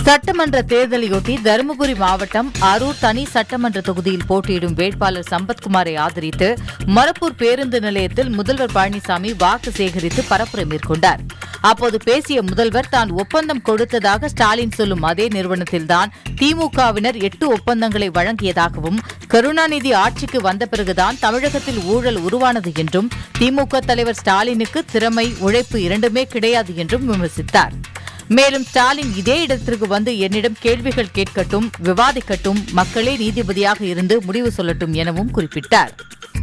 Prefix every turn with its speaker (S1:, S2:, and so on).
S1: சட்டமன்ற தேர்தலையொட்டி தருமபுரி மாவட்டம் அரூர் தனி சட்டமன்ற தொகுதியில் போட்டியிடும் வேட்பாளர் சம்பத்குமாரை ஆதரித்து மரப்பூர் பேருந்து நிலையத்தில் முதல்வர் பழனிசாமி வாக்கு சேகரித்து பரப்புரை மேற்கொண்டார் அப்போது பேசிய முதல்வர் தான் ஒப்பந்தம் கொடுத்ததாக ஸ்டாலின் சொல்லும் அதே நிறுவனத்தில்தான் திமுகவினர் எட்டு ஒப்பந்தங்களை வழங்கியதாகவும் கருணாநிதி ஆட்சிக்கு வந்த பிறகுதான் தமிழகத்தில் ஊழல் உருவானது என்றும் திமுக தலைவர் ஸ்டாலினுக்கு திறமை உழைப்பு இரண்டுமே கிடையாது என்றும் விமர்சித்தார் மேலும் ஸ்டாலின் இதே இடத்திற்கு வந்து என்னிடம் கேள்விகள் கேட்கட்டும் விவாதிக்கட்டும் மக்களே நீதிபதியாக இருந்து முடிவு சொல்லட்டும் எனவும் குறிப்பிட்டார்